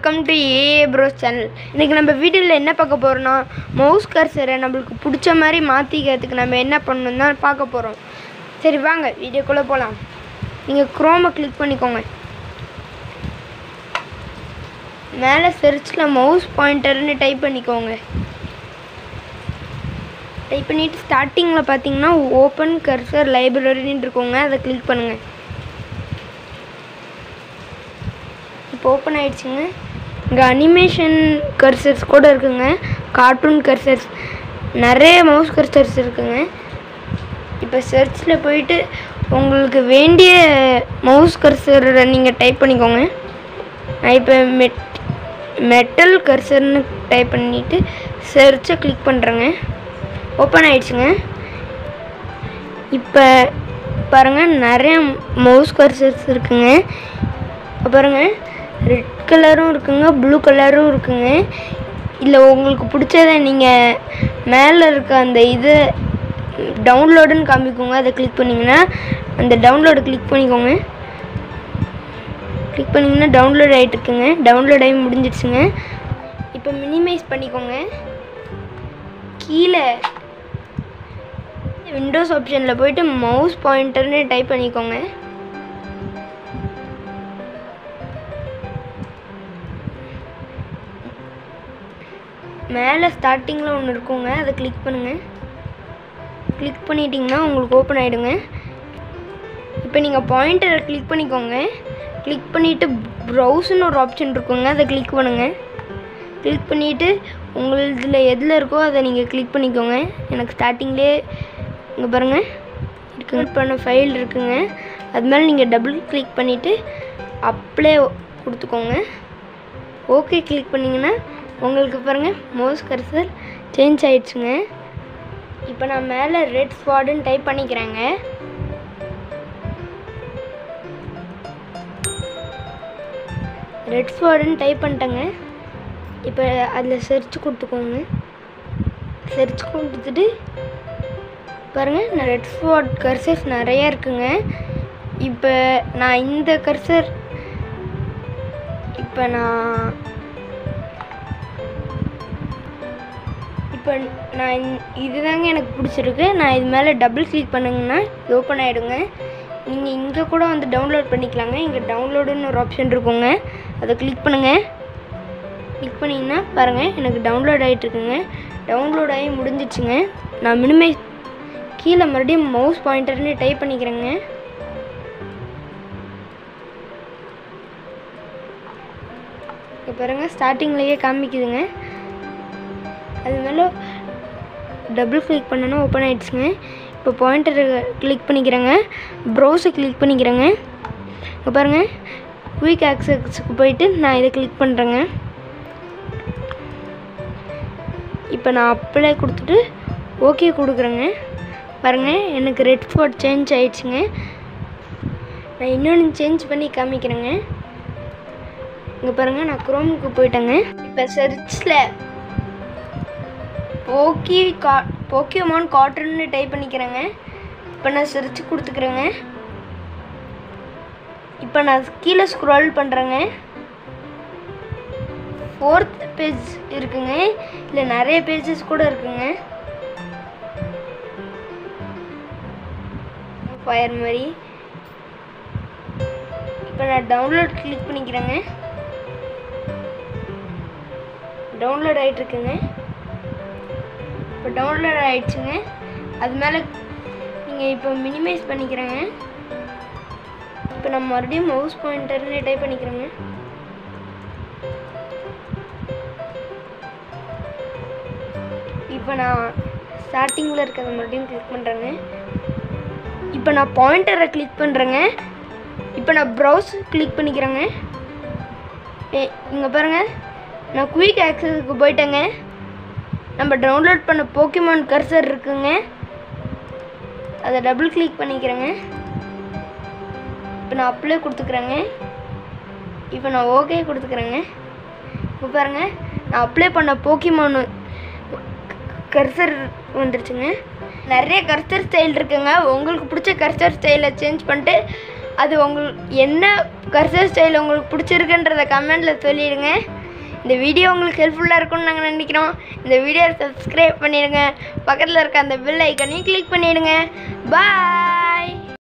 welcome to A bros channel இன்றைக்கி நம்ம வீடியோவில் என்ன பார்க்க போகிறோம்னா மவுஸ் கர்சரை நம்மளுக்கு பிடிச்ச மாதிரி மாற்றிக்கிறதுக்கு நம்ம என்ன பண்ணணும் தான் பார்க்க போகிறோம் சரி வாங்க வீடியோக்குள்ளே போகலாம் நீங்கள் குரோமை கிளிக் பண்ணிக்கோங்க மேலே செர்ச்சில் மவுஸ் பாயிண்டர்னு டைப் பண்ணிக்கோங்க டைப் பண்ணிவிட்டு ஸ்டார்டிங்கில் பார்த்தீங்கன்னா ஓப்பன் கர்சர் லைப்ரரின்னு இருக்கோங்க அதை கிளிக் பண்ணுங்கள் இப்போ ஓப்பன் ஆயிடுச்சுங்க இங்கே அனிமேஷன் கர்சர்ஸ் கூட இருக்குங்க கார்ட்டூன் கர்சர்ஸ் நிறைய மவுஸ் கர்சர்ஸ் இருக்குங்க இப்போ சர்ச்சில் போயிட்டு உங்களுக்கு வேண்டிய மவுஸ் கர்சரை நீங்கள் டைப் பண்ணிக்கோங்க நான் இப்போ மெட் மெட்டல் கர்சர்னு டைப் பண்ணிவிட்டு சர்ச்சை கிளிக் பண்ணுறேங்க ஓப்பன் ஆயிடுச்சுங்க இப்போ பாருங்கள் நிறைய மவுஸ் கர்சர்ஸ் இருக்குங்க இப்போ பாருங்கள் ரெட் கலரும் இருக்குங்க ப்ளூ கலரும் இருக்குங்க இல்லை உங்களுக்கு பிடிச்சத நீங்கள் மேலே இருக்க அந்த இது டவுன்லோடுன்னு காமிக்கோங்க அதை கிளிக் பண்ணிங்கன்னா அந்த டவுன்லோடு கிளிக் பண்ணிக்கோங்க கிளிக் பண்ணிங்கன்னா டவுன்லோட் ஆகிட்டு இருக்குங்க டவுன்லோட் ஆகி முடிஞ்சிடுச்சுங்க இப்போ மினிமைஸ் பண்ணிக்கோங்க கீழே விண்டோஸ் ஆப்ஷனில் போயிட்டு மவுஸ் பாயிண்டர்னு டைப் பண்ணிக்கோங்க மேலே ஸ்டார்டிங்கில் ஒன்று இருக்குங்க அதை கிளிக் பண்ணுங்கள் கிளிக் பண்ணிட்டீங்கன்னா உங்களுக்கு ஓப்பன் ஆகிடுங்க இப்போ நீங்கள் பாயிண்டரை கிளிக் பண்ணிக்கோங்க கிளிக் பண்ணிவிட்டு ப்ரௌஸ்னு ஒரு ஆப்ஷன் இருக்குங்க அதை கிளிக் பண்ணுங்கள் கிளிக் பண்ணிவிட்டு உங்களுதில் எதில் இருக்கோ அதை நீங்கள் கிளிக் பண்ணிக்கோங்க எனக்கு ஸ்டார்டிங்லேயே இங்கே பாருங்கள் இருக்குங்க பண்ண ஃபைல் இருக்குங்க அது மேலே நீங்கள் டபுள் கிளிக் பண்ணிவிட்டு அப்ளை கொடுத்துக்கோங்க ஓகே கிளிக் பண்ணிங்கன்னா உங்களுக்கு பாருங்கள் மவுஸ் கர்சர் சேஞ்ச் ஆயிடுச்சுங்க இப்போ நான் மேலே ரெட் ஸ்வாடுன்னு டைப் பண்ணிக்கிறேங்க ரெட் ஸ்வாடுன்னு டைப் பண்ணிட்டேங்க இப்போ அதில் செர்ச் கொடுத்துக்கோங்க செர்ச் கொடுத்துட்டு பாருங்கள் நான் ரெட் ஸ்வாட் கர்சர்ஸ் நிறையா இருக்குங்க இப்போ நான் இந்த கர்சர் இப்போ நான் இப்போ நான் இந்த- இதுதாங்க எனக்கு பிடிச்சிருக்கு நான் இது மேலே டபுள் கிளிக் பண்ணுங்கன்னா இது ஓப்பன் ஆகிடுங்க நீங்கள் இங்கே கூட வந்து டவுன்லோட் பண்ணிக்கலாங்க இங்கே டவுன்லோடுன்னு ஒரு ஆப்ஷன் இருக்குங்க அதை கிளிக் பண்ணுங்கள் கிளிக் பண்ணிங்கன்னா பாருங்கள் எனக்கு டவுன்லோட் ஆகிட்டுருக்குங்க டவுன்லோட் ஆகி முடிஞ்சிச்சுங்க நான் மினிமை கீழே மறுபடியும் மவுஸ் பாயிண்டர்னு டைப் பண்ணிக்கிறேங்க இப்போ பாருங்கள் ஸ்டார்டிங்லேயே காமிக்குதுங்க அது மேலே டபுள் கிளிக் பண்ணணும் ஓப்பன் ஆயிடுச்சுங்க இப்போ பாயிண்டர் கிளிக் பண்ணிக்கிறேங்க ப்ரௌஸை கிளிக் பண்ணிக்கிறேங்க இங்கே பாருங்கள் குயிக் ஆக்சஸ்க்கு போயிட்டு நான் இதை கிளிக் பண்ணுறேங்க இப்போ நான் அப்ளை கொடுத்துட்டு ஓகே கொடுக்குறேங்க பாருங்கள் எனக்கு ரெட் ஸ்பாட் சேஞ்ச் ஆயிடுச்சுங்க நான் இன்னொன்று சேஞ்ச் பண்ணி காமிக்கிறேங்க இங்கே பாருங்கள் நான் குரோமுக்கு போயிட்டேங்க இப்போ சர்ச்சில் போக்கி கா போக்கியமான் காட்டன்னு டைப் பண்ணிக்கிறேங்க இப்போ நான் சர்ச் கொடுத்துக்கிறேங்க இப்போ நான் கீழே ஸ்க்ரோல் பண்ணுறேங்க ஃபோர்த் பேஜ் இருக்குங்க இல்லை நிறைய பேஜஸ் கூட இருக்குங்க ஃபயர் மாதிரி இப்போ நான் டவுன்லோட் கிளிக் பண்ணிக்கிறேங்க டவுன்லோட் ஆகிட்டு இருக்குங்க இப்போ டவுன்லோட் ஆயிடுச்சுங்க அது மேலே நீங்கள் இப்போ மினிமைஸ் பண்ணிக்கிறேங்க இப்போ நான் மறுபடியும் மவுஸ் பாயிண்டர்னு டைப் பண்ணிக்கிறேங்க இப்போ நான் ஸ்டார்டிங்கில் இருக்கிறத மறுபடியும் கிளிக் பண்ணுறேங்க இப்போ நான் பாயிண்டரை கிளிக் பண்ணுறேங்க இப்போ நான் ப்ரௌஸ் கிளிக் பண்ணிக்கிறேங்க இங்கே பாருங்கள் நான் குயிக் ஆக்சஸுக்கு போயிட்டேங்க நம்ம டவுன்லோட் பண்ண போக்கிமான் கர்சர் இருக்குங்க அதை டபுள் கிளிக் பண்ணிக்கிறேங்க இப்போ நான் அப்ளை கொடுத்துக்கிறேங்க இப்போ நான் ஓகே கொடுத்துக்கிறேங்க இப்போ பாருங்கள் நான் அப்ளை பண்ண போக்கிமான் கர்சர் வந்துருச்சுங்க நிறைய கர்சர் ஸ்டைல் இருக்குங்க உங்களுக்கு பிடிச்ச கர்சர் ஸ்டைலை சேஞ்ச் பண்ணிட்டு அது உங்களுக்கு என்ன கர்சர் ஸ்டைல் உங்களுக்கு பிடிச்சிருக்குன்றத கமெண்ட்டில் சொல்லிடுங்க இந்த வீடியோ உங்களுக்கு ஹெல்ப்ஃபுல்லாக இருக்கும்னு நாங்கள் நினைக்கிறோம் இந்த வீடியோ சப்ஸ்கிரைப் பண்ணிடுங்க பக்கத்தில் இருக்க அந்த பெல் ஐக்கனையும் கிளிக் பண்ணிடுங்க பாய்